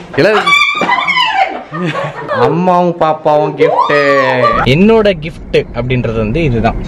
எல்லாரும் அம்மாவும் பாப்பாவும் gift என்னோட gift அப்படின்றது வந்து இதுதான்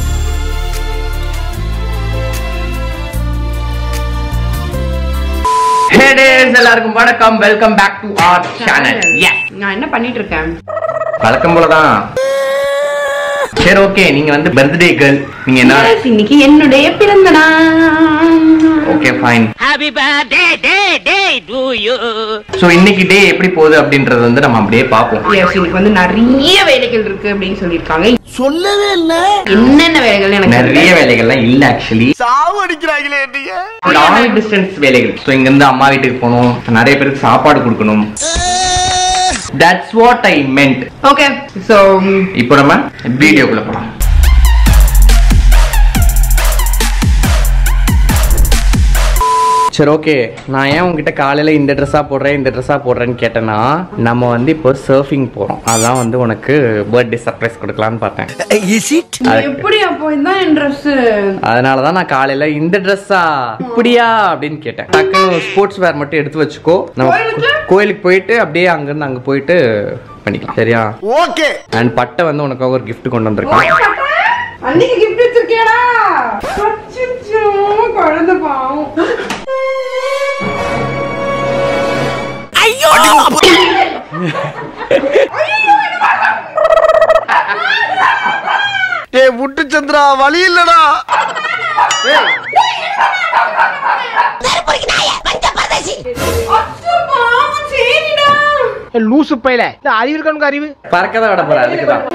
Hey days, எல்லாருக்கும் வணக்கம் welcome back to our channel yes நான் என்ன பண்ணிட்டு இருக்கேன் வழக்கம் போலதான் சரி ஓகே நீங்க வந்து பர்த்டே கேர்ள் நீங்க என்ன Yes, இன்னைக்கு என்னுடைய பிறந்த நாள் okay fine Happy birthday, day, day to you. So இன்னைக்கு டே எப்படி போகுது அப்படின்றது வந்து நம்ம அப்படியே பார்ப்போம் Yes, இன்னைக்கு வந்து நிறைய வேலைகள் இருக்கு அப்படின்னு சொல்லியிருக்காங்க சொல்லவே இல்ல என்னென்ன வேலைகள் எனக்கு நிறைய தெரியல. வேலைகள்லாம் இல்ல ஆக்சுவலி சாவு அடிக்கிறாங்களே நீங்க லாங் டிஸ்டன்ஸ் வேலைகள் ஸோ இங்க இருந்து அம்மா வீட்டுக்கு போகணும் நிறைய பேருக்கு சாப்பாடு கொடுக்கணும் that's what I meant okay so இப்போ நம்ம வீடியோக்குள்ள போலாம் சரி ஓகே நான் ஏன் உங்ககிட்ட காலையில இந்த ட்ரெஸ்ஸா போடுறேன் இந்த ட்ரெஸ்ஸா போடுறேன்னு கேட்டேன்னா நம்ம வந்து இப்போ சர்ஃபிங் போறோம் அதான் வந்து உனக்கு பர்த்டே சர்ப்ரைஸ் கொடுக்கலான்னு பார்த்தேன் இஸ் இட் அதுக்கு- எப்படி அப்போ இதான் என் ட்ரெஸ் அதனால தான் நான் காலையில இந்த ட்ரெஸ்ஸா இப்படியா அப்படின்னு கேட்டேன் டக்குன்னு ஸ்போர்ட்ஸ் வேர் மட்டும் எடுத்து வச்சுக்கோ நம்ம கோயிலுக்கு? கோயிலுக்கு போயிட்டு அப்படியே அங்கிருந்து அங்க போயிட்டு பண்ணிக்கலாம் சரியா ஓகே அண்ட் பட்டை வந்து உனக்காக ஒரு gift கொண்டு வந்திருக்கேன் அன்னைக்கு கிஃப்ட் வச்சிருக்கியாடா அச்சச்சோ, குழந்தை பாவம் டே விட்டு சந்திரா வழி இல்லடா அச்சோ, பாவம், சரிடா லூசு பையல இந்த அறிவு இருக்கணும் அறிவு பறக்கதான் விட போற அதுக்கு தான்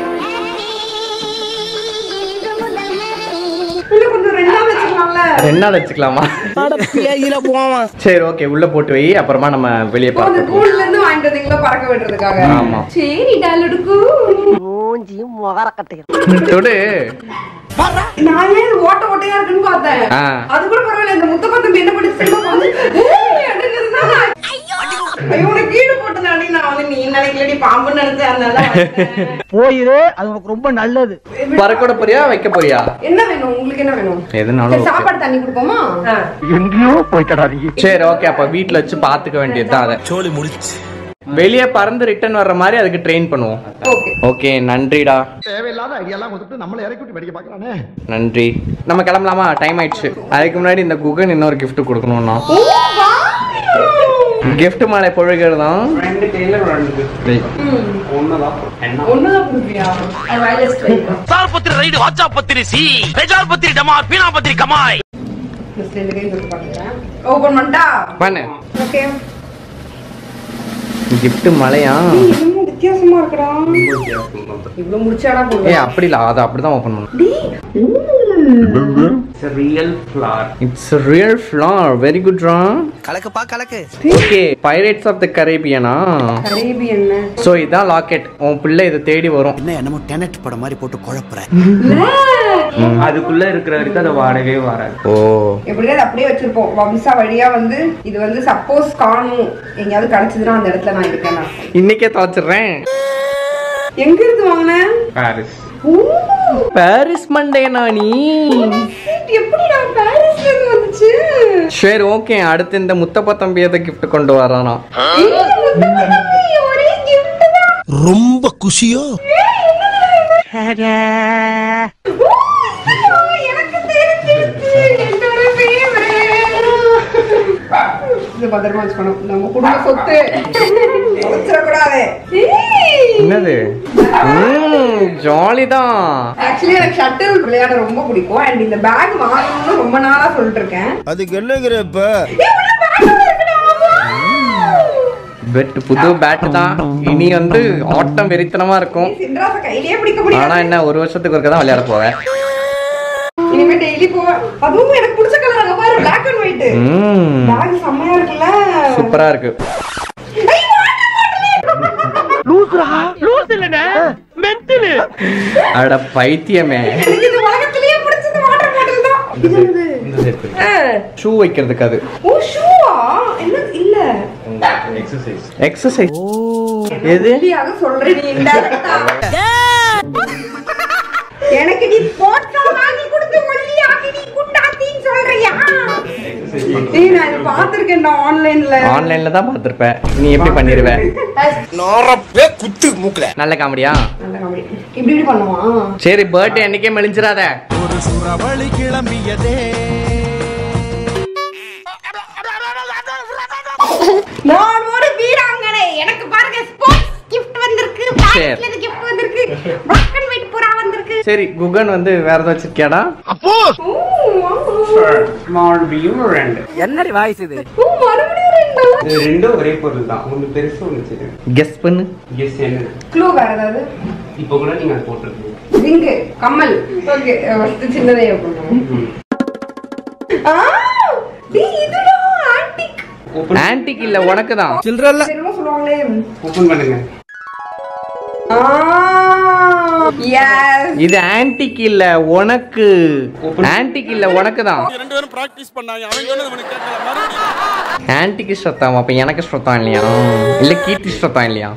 இன்னும் கொஞ்சம் ரெண்டா வச்சுக்கலாம்ல ரெண்டா வச்சுக்கலாமா பேயில போவான் சரி ஓகே உள்ள போட்டு வை அப்புறமா நம்ம வெளியே இப்போ அந்த பார்ப்போம் கூல்ல இருந்து வாங்கிட்டு வந்தீங்களா பறக்க விடுறதுக்காக ஆமா. சரி டாலுடுக்கு மூஞ்சியும் முகர கட்டையும் தொடு நான் ஏன் இது ஓட்ட ஓட்டையா இருக்குன்னு பார்த்தேன் ஆ. அது கூட பரவாயில்ல இந்த முத்த பத்து என்ன பண்ணி சினிமா பார்த்து "ஏய்" அப்படின்னு இருந்தா நான், ஐயோ உனக்கு கீழே போட்டதாடி நான் வந்து நீ நினைக்கலடி பாம்புன்னு நினைச்சேன் அதனால வந்துட்டேன். போயிரு அது உனக்கு ரொம்ப நல்லது பறக்கோட போறியா வைக்க போறியா என்ன வேணும் உங்களுக்கு என்ன வேணும் எதுனாலும் சரி, okay. சாப்பாடு தண்ணி கொடுப்போமா எங்கேயோ போயிட்டடா நீ சரி ஓகே அப்ப வீட்ல வச்சு பாத்துக்க வேண்டியதுதான் அதை சோலி முடிச்சு வெளியே பறந்து ரிட்டர்ன் வர்ற மாதிரி அதுக்கு ட்ரெயின் பண்ணுவோம் ஓகே ஓகே நன்றிடா தேவையில்லாத ஐடியாலாம் கொடுத்துட்டு நம்மள இறக்கி விட்டு வெடிக்க பாக்குறானே நன்றி நம்ம கிளம்பலாமா டைம் ஆயிடுச்சு அதுக்கு முன்னாடி இந்த குகன் இன்னொரு gift கொடுக்கணும்னா gift மாலை பொழுகிறதான் ஒண்ணுதான் கொடுப்பியா வயலஸ் சார் பத்திரி ரைடு வாட்சா பத்திரி சி பெஜார் பத்திரி டமார் பீனா பத்திரி கமாய் ரெண்டு கை கொடுத்து பாக்குறேன் ஓபன் பண்ணிட்டா பண்ணு ஓகே gift மலையா இன்னும் வித்தியாசமா இருக்குடா இவ்வளவு முடிச்சாடா ஏ போடுவேன் அப்படி இல்ல அதை அப்படிதான் ஓபன் பண்ணணும் it's a real flower it's a real flower very good ரா கலக்குப்பா கலக்கு ஓகே பைரேட்ஸ் ஆஃப் த கரேபியனா அரேபியன் சோ இதான் லாக்கெட் உன் பிள்ளை இதை தேடி வரும் என்ன என்னமோ டெனட் படம் மாதிரி போட்டு குழப்புற அதுக்குள்ள இருக்கிற வரைக்கும் அதை வாடவே வராது ஓ எப்படியா அதை அப்படியே வச்சிருப்போம் வம்சா வழியா வந்து இது வந்து சப்போஸ் காணும் எங்கேயாவது கிடைச்சதுன்னா அந்த இடத்துல நான் இருக்கேன் நான். இன்னைக்கே தொலைச்சிடுறேன் எங்க இருந்து வாங்கினேன் பாரிஸ் ஓ, பாரிஸ் மண்டேனா நீ shit, எப்படி நான் பாரிஸ்ல இருந்து வந்துச்சு சரி ஓகே அடுத்து இந்த முத்தப்ப தம்பி எதை gift கொண்டு வரானா ஏய், முத்தப்பதம்பி, ஒரே gift தான். ரொம்ப குஷியோ ஓ, ஐயோ, எனக்கு தெரிஞ்சிருச்சு. என்னோட favorite. இது பத்திரமா வச்சுக்கணும் நம்ம குடும்ப சொத்து வச்சிடக்கூடாது ஏய். என்னது ஜாலி தான் ஆக்சுவலி எனக்கு ஷட்டில் விளையாட ரொம்ப பிடிக்கும் அண்ட் இந்த பேக் வாங்கணும்னு ரொம்ப நாளா சொல்லிட்டு இருக்கேன் அதுக்கு என்னங்கிற இப்ப ஏய், உள்ள bag வேற இருக்குடா, wow. பெட் புது பேட் தான் இனி வந்து ஆட்டம் வெறித்தனமா இருக்கும் நீ சின்ராச கையிலேயே பிடிக்க ஆனா முடியாது என்ன ஒரு வருஷத்துக்கு ஒருக்க தான் விளையாட போவேன் இனிமே டெய்லி போவேன் அதுவும் எனக்கு பிடிச்ச கலர் அங்க பாரு black and white hmm bag செம்மையா இருக்குல்ல சூப்பரா இருக்கு ஐய், water bottle. லூசுரா லூசு இல்லனே மென்டலு அட பைத்தியமே எனக்கு இந்த உலகத்திலேயே பிடிச்சது வாட்டர் பாட்டில் தான் இது என்னது? ஆ. ஷூ வைக்கிறதுக்கு அது ஓ ஷூவா என்ன இல்ல எக்ஸசைஸ் எது எதிரியாக சொல்றேன் நீ இன்டைரக்டா எனக்கு நீ ஸ்போர்ட்ஸா வாங்கி கொடுத்து ஒல்லி ஆகி நீ குண்டாத்தின்னு சொல்றியா ஏய் நான் இதை பார்த்திருக்கேன்டா ஆன்லைன்ல ஆன்லைன்ல தான் பார்த்திருப்ப நீ எப்படி பண்ணிருவ நோரப்பே குத்து மூக்கல நல்ல காமெடியா நல்ல காமெடி இப்படி இப்படி பண்ணுமா சரி பர்த்டே அன்னைக்கே மெலிஞ்சிராத ஒரு சுறவழி கிளம்பியதே நான் ஒரு வீராங்கனை எனக்கு பாருங்க ஸ்போர்ட்ஸ் gift வந்திருக்கு பாக்கெட்ல இருந்து gift வந்திருக்கு black and white புறா வந்திருக்கு சரி குகன் வந்து வேற ஏதாவது வச்சிருக்கியாடா ஓ ஸ்மால் வியூ ரெண்டு என்னடி வாய்ஸ் இது ஓ மறுபடியும் ரெண்டா இது ரெண்டும் ஒரே பொருள் தான் ஒன்று பெருசு ஒன்று சிறு கெஸ் பண்ணு கெஸ் என்ன க்ளூ வேற ஏதாவது இப்போ கூட நீங்க அது போட்டிருக்கீங்க ரிங்கு கம்மல் ஓகே ஃபர்ஸ்ட் சின்னதே பண்ணுவோம் ஆ டேய் இதுடா ஆன்டிக் ஆன்டிக் இல்ல உனக்கு தான் சில்றல்ல என்னமோ சொல்லுவாங்களே ஓபன் பண்ணுங்க ஆ எஸ் இது ஆன்டிக் இல்ல உனக்கு ஆன்டிக் இல்ல உனக்கு தான் ரெண்டு பேரும் பிராக்டிஸ் பண்ணாங்க அவன் சொன்னது உனக்கு கேட்கல மறுபடியும் ஆன்டிக்கு ஸ்ரத்தம் அப்ப எனக்கு ஸ்ரத்தம் இல்லையா இல்ல கீர்த்தி ஸ்ரத்தம் இல்லையா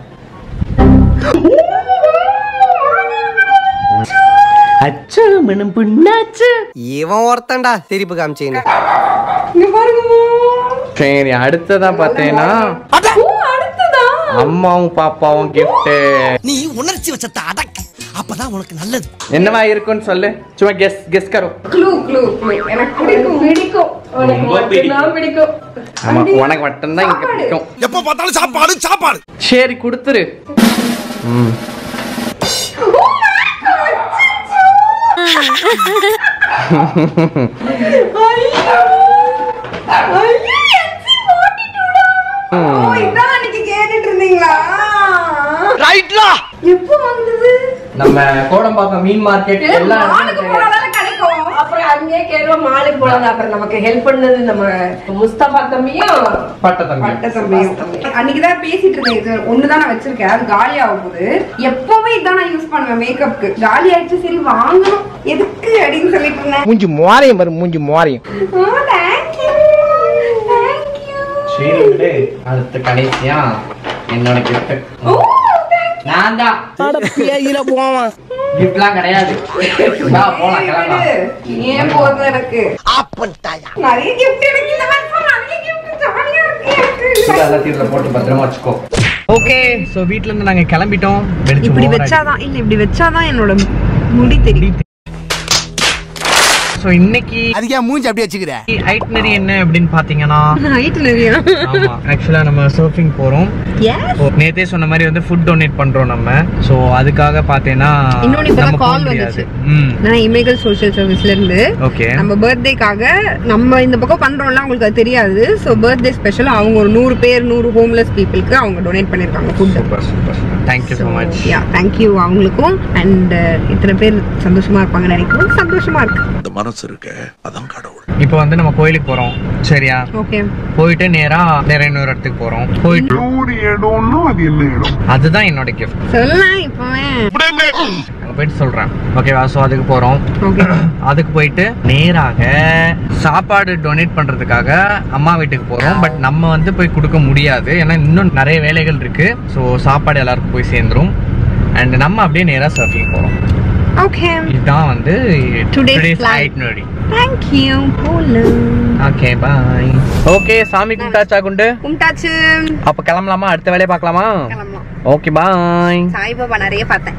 அச்சோ மனம் புண்ணாச்சு இவன் ஒருத்தன்டா சிரிப்பு காமிச்சேன்னு இங்க பாருங்க சரி அடுத்ததா பார்த்தேன்னா ஓ அடுத்ததா அம்மாவும் பாப்பாவும் gift நீ உணர்ச்சி வச்சத அடக்கு அப்பதான் உனக்கு நல்லது என்னவா இருக்கும்னு சொல்லு சும்மா கெஸ் கெஸ் கரோ க்ளூ க்ளூ க்ளூ எனக்கு பிடிக்கும் பிடிக்கும் உனக்கு ரொம்ப மட்டும்தான் பிடிக்கும் ஆமா உனக்கு மட்டும்தான் இங்க பிடிக்கும் எப்ப பார்த்தாலும் சாப்பாடு சாப்பாடு சரி கொடுத்துரு ம் ஓ இதான் அன்னைக்கு கேட்டுட்டு இருந்தீங்களா ரைட்லா எப்போ வந்தது நம்ம கோடம்பாக்கம் மீன் மார்க்கெட் எல்லா மாலுக்கு போனாதானே கிடைக்கும் அப்புறம் அங்கேயே கேள்வா மாலுக்கு போலாம் அப்புறம் நமக்கு ஹெல்ப் பண்ணது நம்ம முஸ்தபா தம்பியும் பட்ட தம்பி பட்ட தம்பியும் அன்னைக்குதான் பேசிட்டு இருந்தேன் இது ஒண்ணுதான் நான் வச்சிருக்கேன் அது காலி ஆக போகுது எப்பவுமே இதான் நான் யூஸ் பண்ணுவேன் மேக்கப்க்கு காலி ஆயிடுச்சு சரி வாங்கணும் எதுக்கு அப்படின்னு சொல்லிட்டு இருந்தேன் மூஞ்சி மோரையும் வரும் மூஞ்சி மோரையும் தேங்க்யூ தேங்க்யூ சரி விடு அடுத்த கடைசியா என்னோட gift ஓ நான் தான் பேயில போவான் கிஃப்ட்லாம் கிடையாது வா போலாம் கிளம்பலாம் ஏன் போதும் எனக்கு நிறைய கிஃப்ட் எனக்கு இந்த வருஷம் நிறைய கிஃப்ட் ஜாலியா இருக்கு எனக்கு எல்லாத்தையும் இதுல போட்டு பத்திரமா வச்சுக்கோ ஓகே சோ வீட்ல இருந்து நாங்க கிளம்பிட்டோம் வெடிச்சு இப்படி bore வச்சாதான் இல்ல இப்படி வச்சாதான் என்னோட முடி தெரியும் சோ இன்னைக்கு அதுக்கே மூஞ்சி அப்படியே வச்சுக்கிற ஐட்னரி என்ன அப்படின்னு பாத்தீங்கன்னா ஹைட் நிறைய ஆமா ஆக்சுவலா நம்ம சர்ஃபிங் போறோம் எஸ் இப்போ நேத்தே சொன்ன மாதிரி வந்து ஃபுட் டொனேட் பண்றோம் நம்ம சோ அதுக்காக பாத்தீங்கன்னா இன்னொன்னு இப்பதான் நம்ம போக call முடியாது. வந்துச்சு. ம் நான் இமேகல் சோஷியல் சர்வீஸ்ல இருந்து ஓகே நம்ம பர்த்டேக்காக நம்ம இந்த பக்கம் பண்றோம்ல அவங்களுக்கு அது தெரியாது ஸோ பர்த்டே ஸ்பெஷல் அவங்க ஒரு நூறு பேர் நூறு ஹோம்லெஸ் பீப்புளுக்கு அவங்க டொனேட் பண்ணிருக்காங்க food super super thank you so much yeah thank you அவங்களுக்கும் அண்ட் இத்தனை பேர் சந்தோஷமா இருப்பாங்கன்னு நினைக்கிறோம் சந்தோஷமா இருக்கு அந்த மனசு இருக்க அதான் கடவுள் இப்போ வந்து நம்ம கோயிலுக்கு போறோம் சரியா ஓகே போயிட்டு நேரா வேற இன்னொரு இடத்துக்கு போறோம் போயிட்டு அதுதான் என்னோட கிஃப்ட் சொல்லலாம் இப்பவே அங்க போயிட்டு சொல்றேன் ஓகேவா ஸோ அதுக்கு போறோம் ஓகே அதுக்கு போயிட்டு நேராக சாப்பாடு டொனேட் பண்றதுக்காக அம்மா வீட்டுக்கு போறோம் பட் நம்ம வந்து போய் கொடுக்க முடியாது ஏன்னா இன்னும் நிறைய வேலைகள் இருக்கு ஸோ சாப்பாடு எல்லாருக்கும் போய் சேர்ந்துரும் அண்ட் நம்ம அப்படியே நேரா சர்ஃபிங் போறோம் ஓகே இதுதான் வந்து Today's today's flight. itinerary. Thank you போலாம் ஓகே பாய் ஓகே சாமி கும்பிட்டாச்சா குண்டு கும்பிட்டாச்சு அப்ப கிளம்பலாமா அடுத்த வேலையை பார்க்கலாமா கிளம்பலாம் ஓகே பாய் சாய்பாபா நிறைய பார்த்தேன்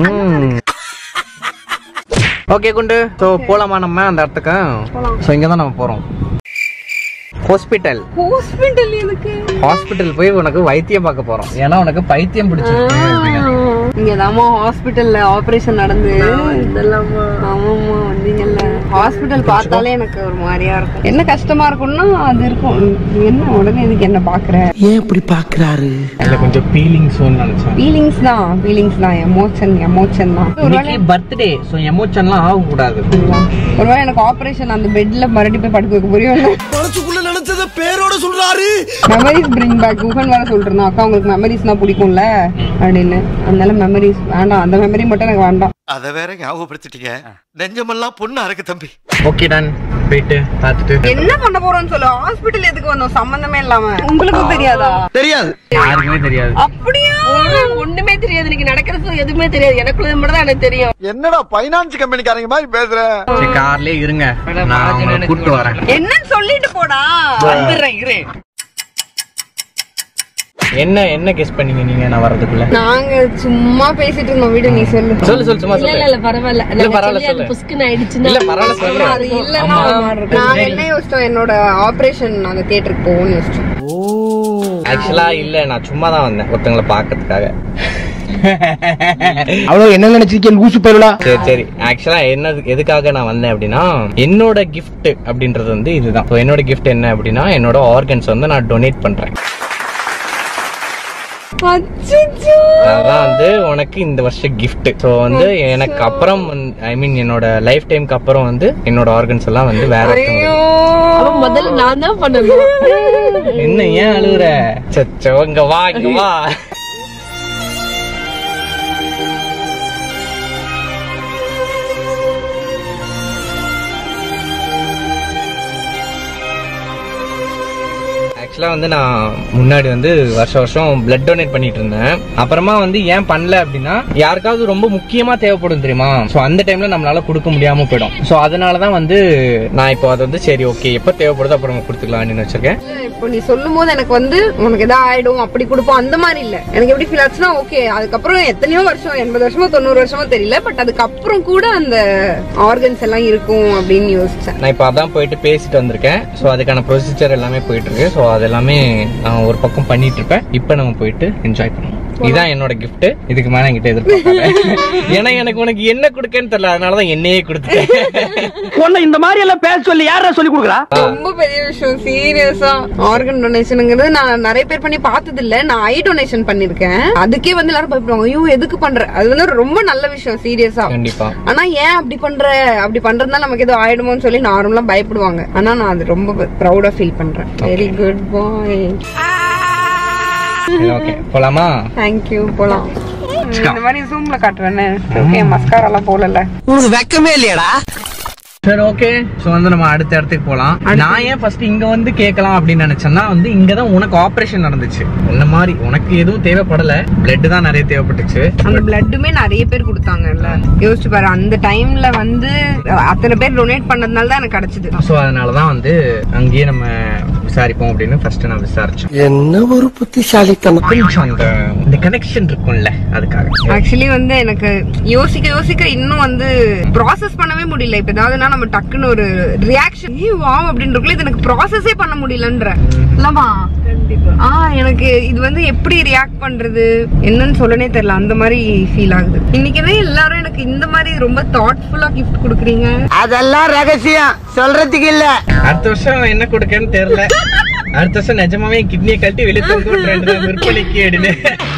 ஓகே குண்டு ஸோ போலாமா நம்ம அந்த இடத்துக்கு ஸோ இங்கே தான் நம்ம போகிறோம் ஹாஸ்பிட்டல் ஹாஸ்பிட்டல் எதுக்கு ஹாஸ்பிட்டல் போய் உனக்கு வைத்தியம் பார்க்க போறோம் ஏன்னா உனக்கு பைத்தியம் பிடிச்சிருக்கு அப்படின்னு. இங்கதாம்மா ஹாஸ்பிட்டல்ல ஆபரேஷன் நடந்து இதெல்லாமா ஆமாமா வந்தீங்கல்ல ஹாஸ்பிட்டல் பார்த்தாலே எனக்கு ஒரு மாதிரியா இருக்கும் என்ன கஷ்டமா இருக்கும்னா அது இருக்கும் நீ என்ன உடனே இதுக்கு என்ன பாக்குற ஏன் இப்படி பாக்குறாரு இல்ல கொஞ்சம் ஃபீலிங் சோன் நினைச்சேன் ஃபீலிங்ஸ் தான் ஃபீலிங்ஸ் தான் எமோஷன் எமோஷன் தான் இன்னைக்கு பர்த்டே ஸோ எமோஷன்லாம் ஆகக்கூடாது ஒருவேளை எனக்கு ஆபரேஷன் அந்த பெட்ல மறுபடியும் போய் படுக்க வைக்க புரியும் மனசுக்குள்ள நினைச்சத பேரோட சொல்றாரு மெமரிஸ் பிரிங் பேக் குகன் வேற சொல்றேன் அக்கா உங்களுக்கு மெமரிஸ்னா பிடிக்கும்ல அப்படின்னு அதனால மெமரிஸ் வேண்டாம் அந்த மெமரி மட்டும் எனக்கு வேண்டாம் அத வேற ஞாபகப்படுத்திட்டீங்க நெஞ்சமெல்லாம் பொண்ணா இருக்கு தம்பி ஓகே டன் போயிட்டு பார்த்துட்டு என்ன பண்ண போறோம்னு சொல்லு ஹாஸ்பிட்டல் எதுக்கு வந்தோம் சம்பந்தமே இல்லாம உங்களுக்கும் தெரியாதா தெரியாது யாருக்குமே தெரியாது அப்படியா ஒண்ணுமே தெரியாது இன்னைக்கு நடக்கிறது எதுவுமே தெரியாது எனக்குள்ள மட்டும் தான் எனக்கு தெரியும் என்னடா பைனான்ஸ் கம்பெனிக்காரங்க மாதிரி பேசுற சரி கார்லயே இருங்க நான் உங்களை கூப்பிட்டு வரேன் என்னன்னு சொல்லிட்டு போடா வந்துடுறேன் இரு என்ன என்ன கெஸ் பண்ணீங்க நீங்க நான் வர்றதுக்குள்ள நாங்க சும்மா பேசிட்டு இருந்தோம் வீடு நீ சொல்லு சொல்லு சொல்லு சும்மா இல்ல சொல்லு இல்ல பரவாயில்ல இல்ல, பரவாயில்ல, சொல்லு. புஸ்குன்னு ஆயிடுச்சுன்னா இல்ல பரவாயில்ல சொல்லு அது இல்லன்னா நாங்க என்ன யோசிச்சோம் என்னோட ஆபரேஷன் அந்த தியேட்டருக்கு போகணும்னு யோசிச்சோம் ஆக்சுவலா இல்ல நான் சும்மா தான் வந்தேன் ஒருத்தங்களை பாக்கிறதுக்காக அவ்வளவு என்ன நினைச்சிருக்கேன் லூசு பயிலா சரி சரி ஆக்சுவலா என்ன எதுக்காக நான் வந்தேன் அப்படின்னா என்னோட gift அப்படின்றது வந்து இதுதான் So, என்னோட gift என்ன அப்படின்னா என்னோட ஆர்கன்ஸ் வந்து நான் டொனேட் பண்றேன் அச்சச்சோ. அதான் வந்து உனக்கு இந்த வருஷம் gift ஸோ வந்து எனக்கு அப்புறம் ஐ மீன் என்னோட லைஃப் டைம்க்கு அப்புறம் வந்து என்னோட ஆர்கன்ஸ் எல்லாம் வந்து வேற ஒருத்தவங்களுக்கு ஐயோ அவன் முதல்ல நான் தான் பண்ணணும் என்ன ஏன் அழுகுற சச்சோ இங்க வா இங்க வா ஆக்சுவலா வந்து நான் முன்னாடி வந்து வருஷம் வருஷம் பிளட் டொனேட் பண்ணிட்டு இருந்தேன் அப்புறமா வந்து ஏன் பண்ணல அப்படின்னா யாருக்காவது ரொம்ப முக்கியமா தேவைப்படும் தெரியுமா சோ அந்த டைம்ல நம்மளால கொடுக்க முடியாம போயிடும் சோ அதனாலதான் வந்து நான் இப்போ அது வந்து சரி ஓகே எப்ப தேவைப்படுதோ அப்புறம் கொடுத்துக்கலாம் அப்படின்னு வச்சிருக்கேன் இப்போ நீ சொல்லும் போது எனக்கு வந்து உனக்கு எதாவது ஆயிடும் அப்படி கொடுப்போம் அந்த மாதிரி இல்ல எனக்கு எப்படி ஃபீல் ஆச்சுன்னா ஓகே அதுக்கப்புறம் எத்தனையோ வருஷம் எண்பது வருஷமோ தொண்ணூறு வருஷமோ தெரியல பட் அதுக்கப்புறம் கூட அந்த ஆர்கன்ஸ் எல்லாம் இருக்கும் அப்படின்னு யோசிச்சேன் நான் இப்போ அதான் போயிட்டு பேசிட்டு வந்திருக்கேன் ஸோ அதுக்கான ப்ரொசீஜர் எல்லாமே போயிட்டு இருக்கு ஸோ அது எல்லாமே நான் ஒரு பக்கம் பண்ணிட்டு இருப்பேன் இப்போ நம்ம போயிட்டு என்ஜாய் பண்ணுவோம் இதான் என்னோட gift இதுக்கு மேல என்கிட்ட எதிர்பார்க்காத ஏன்னா எனக்கு உனக்கு என்ன கொடுக்கன்னு தெரியல அதனாலதான் என்னையே கொடுத்துட்டேன் உன்னை இந்த மாதிரி எல்லாம் பேச சொல்லி யாரா சொல்லி கொடுக்குறா ரொம்ப பெரிய விஷயம் சீரியஸா ஆர்கன் டொனேஷனுங்கிறது நான் நிறைய பேர் பண்ணி பார்த்தது இல்ல நான் ஐ டொனேஷன் பண்ணிருக்கேன் அதுக்கே வந்து எல்லாரும் பயப்படுவாங்க ஐயோ எதுக்கு பண்ற அது வந்து ஒரு ரொம்ப நல்ல விஷயம் சீரியஸா கண்டிப்பா ஆனா ஏன் அப்படி பண்ற அப்படி பண்றதுனால நமக்கு ஏதோ ஆயிடுமோன்னு சொல்லி நார்மலா பயப்படுவாங்க ஆனா நான் அது ரொம்ப ப்ரௌடா ஃபீல் பண்றேன் வெரி குட் பாய் ஓகே போலாமா தேங்க்யூ போலாம் இந்த மாதிரி ஜூம்ல காட்டுறேன்னு ஓகே மஸ்காரா எல்லாம் போடல உனக்கு வெக்கமே இல்லையாடா சரி ஓகே ஸோ வந்து நம்ம அடுத்த இடத்துக்கு போலாம் நான் ஏன் ஃபர்ஸ்ட் இங்க வந்து கேட்கலாம் அப்படின்னு நினைச்சேன்னா வந்து இங்க தான் உனக்கு ஆபரேஷன் நடந்துச்சு இந்த மாதிரி உனக்கு எதுவும் தேவைப்படல பிளட் தான் நிறைய தேவைப்பட்டுச்சு அந்த பிளட்டுமே நிறைய பேர் கொடுத்தாங்கல்ல யோசிச்சு பாரு அந்த டைம்ல வந்து அத்தனை பேர் டொனேட் பண்ணதுனால தான் எனக்கு கிடைச்சது ஸோ அதனால தான் வந்து அங்கேயே நம்ம விசாரிப்போம் அப்படின்னு ஃபர்ஸ்ட் நான் விசாரிச்சேன் என்ன ஒரு புத்திசாலித்தனம் கொஞ்சம் அந்த இந்த கனெக்ஷன் இருக்கும்ல அதுக்காக ஆக்சுவலி வந்து எனக்கு யோசிக்க யோசிக்க இன்னும் வந்து ப்ராசஸ் பண்ணவே முடியல இப்ப ஏதாவதுனா நம்ம டக்குன்னு ஒரு ரியாக்ஷன் வா அப்படின்றக்குள்ள இது எனக்கு ப்ராசஸே பண்ண முடியலன்ற இல்லமா ஆ எனக்கு இது வந்து எப்படி ரியாக்ட் பண்றது என்னன்னு சொல்லனே தெரியல அந்த மாதிரி ஃபீல் ஆகுது இன்னைக்கு தான் எல்லாரும் எனக்கு இந்த மாதிரி ரொம்ப தாட்ஃபுல்லா கிஃப்ட் கொடுக்குறீங்க அதெல்லாம் ரகசியம் சொல்றதுக்கு இல்ல அடுத்த வருஷம் என்ன கொடுக்கன்னு தெரியல அடுத்த வருஷம் நிஜமாவே கிட்னியை கழட்டி வெளியே தந்து ரெண்டு நாள் விற்பனைக்கு அப்படின்னு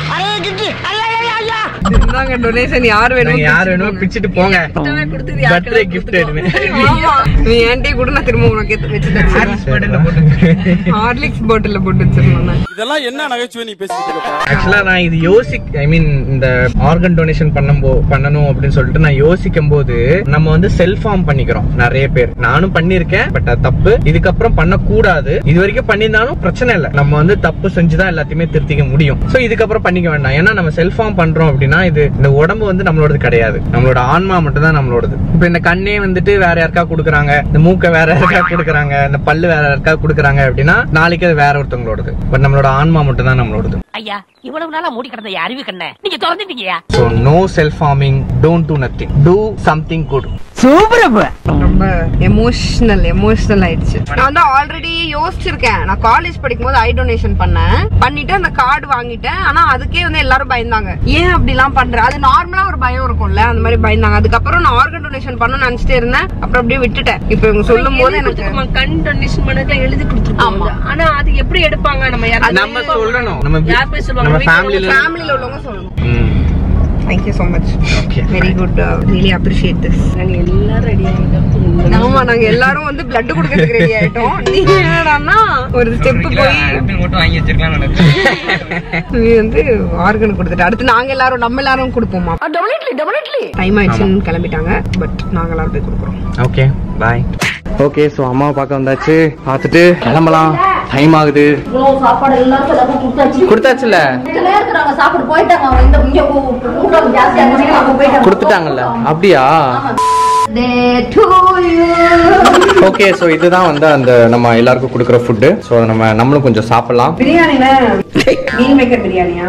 இருந்தாங்க டொனேஷன் யார் வேணும் நீங்க யார் வேணுமோ பிச்சுட்டு போங்க பர்த்டே கிஃப்ட் நீ ஆன்டி கூட நான் திரும்ப உனக்கு எடுத்து வச்சு தரேன். ஹார்லிக்ஸ் பாட்டில்ல போட்டு வச்சிருந்தேன் இதெல்லாம் என்ன நகைச்சுவை நீ பேசிட்டு இருக்க ஆக்சுவலா நான் இது யோசிக் ஐ மீன் இந்த ஆர்கன் டொனேஷன் பண்ணும்போ பண்ணணும் அப்படின்னு சொல்லிட்டு நான் யோசிக்கும் போது நம்ம வந்து செல்ஃப் ஃபார்ம் பண்ணிக்கிறோம் நிறைய பேர் நானும் பண்ணிருக்கேன் பட் அது தப்பு இதுக்கப்புறம் பண்ணக்கூடாது இது வரைக்கும் பண்ணியிருந்தாலும் பிரச்சனை இல்லை நம்ம வந்து தப்பு செஞ்சுதான் எல்லாத்தையுமே திருத்திக்க முடியும் சோ இதுக்கப்புறம் பண்ணிக்க வேண்டாம் ஏன்னா நம்ம செல்ஃப் ஃபார்ம் பண்றோம் அப்படின்னா இது இந்த உடம்பு வந்து நம்மளோடது கிடையாது நம்மளோட ஆன்மா மட்டும் தான் நம்மளோடது இப்ப இந்த கண்ணே வந்துட்டு வேற யாருக்கா கொடுக்குறாங்க இந்த மூக்க வேற யாருக்கா கொடுக்குறாங்க இந்த பல்லு வேற யாருக்கா கொடுக்குறாங்க அப்படின்னா நாளைக்கு அது வேற ஒருத்தவங்களோடது பட் நம்மளோட ஆன்மா மட்டும் தான் நம்மளோடது ஐயா இவ்வளவு நாளா மூடி கிடந்த என் அறிவு கண்ண நீங்க திறந்துட்டீங்கயா so no self forming don't do nothing do something good ரொம்ப எமோஷனல் எமோஷனல் ஆயிடுச்சு நான் வந்து ஆல்ரெடி யோசிச்சிருக்கேன் நான் காலேஜ் படிக்கும் போது ஐ டொனேஷன் பண்ணேன் பண்ணிட்டு அந்த கார்டு வாங்கிட்டேன் ஆனா அதுக்கே வந்து எல்லாரும் பயந்தாங்க ஏன் அப்படி எல்லாம் பண்ற அது நார்மலா ஒரு பயம் இருக்கும்ல அந்த மாதிரி பயந்தாங்க அதுக்கப்புறம் நான் ஆர்கன் டொனேஷன் பண்ணணும்னு நினைச்சிட்டே இருந்தேன் அப்புறம் அப்படியே விட்டுட்டேன் இப்போ இவங்க சொல்லும் போது எனக்கு நம்ம கண் டொனேஷன் பண்ணதுக்கு எழுதி கொடுத்துருப்பாங்க ஆனா அது எப்படி எடுப்பாங்க நம்ம யாராவது நம்ம சொல்லணும் நம்ம யார் போய் சொல்லுவாங்க? நம்ம வீட்ல ஃபேமிலில ஃபேமிலில உள்ளவங்க சொல்லணும் thank you so much okay very good really appreciate this நாங்க எல்லாரும் ரெடி ஆகிட்டோம் ஆமா நாங்க எல்லாரும் வந்து பிளட் கொடுக்கறதுக்கு ரெடி ஆயிட்டோம் நீங்க என்னடான்னா ஒரு ஸ்டெப் போய் மட்டும் வாங்கி வச்சிருக்கலாம் நீ வந்து ஆர்கன் கொடுத்துட்டு அடுத்து நாங்க எல்லாரும் நம்ம எல்லாரும் கொடுப்போமா டைம் ஆயிடுச்சுன்னு கிளம்பிட்டாங்க பட் நாங்க எல்லாரும் போய் கொடுக்குறோம் ஓகே பாய் ஓகே ஸோ அம்மாவை பார்க்க வந்தாச்சு பார்த்துட்டு கிளம்பலாம் டைம் ஆகுது இவ்வளவு சாப்பாடு எல்லாருக்கும் எல்லாரும் கொடுத்தாச்சு கொடுத்தாச்சுல இந்த நேரத்துல நாங்க சாப்பிட்டு போயிட்டாங்க அவங்க இந்த இங்க கூ- கூட்டம் ஜாஸ்தியா இருந்துச்சு அவங்க போயிட்டாங்க கொடுத்துட்டாங்கல்ல அப்படியா Day to you. Okay so இதுதான் வந்து அந்த நம்ம எல்லாருக்கும் கொடுக்குற ஃபுட்டு ஸோ நம்ம நம்மளும் கொஞ்சம் சாப்பிடலாம் பிரியாணில மீன் மேக்கர் பிரியாணியா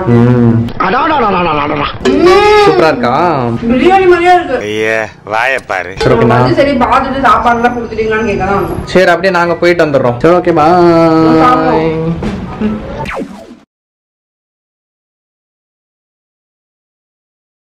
சூப்பரா இருக்கா பிரியாணி மாதிரியா இருக்கு ஐயே வாயப்பாரு சரி ஓகேண்ணா வந்து சரி பார்த்துட்டு சாப்பாடு எல்லாம் கொடுத்துட்டீங்களான்னு கேட்க தான் வந்தோம் சரி அப்படியே நாங்க போயிட்டு வந்துடுறோம் சரி ஓகே பாய்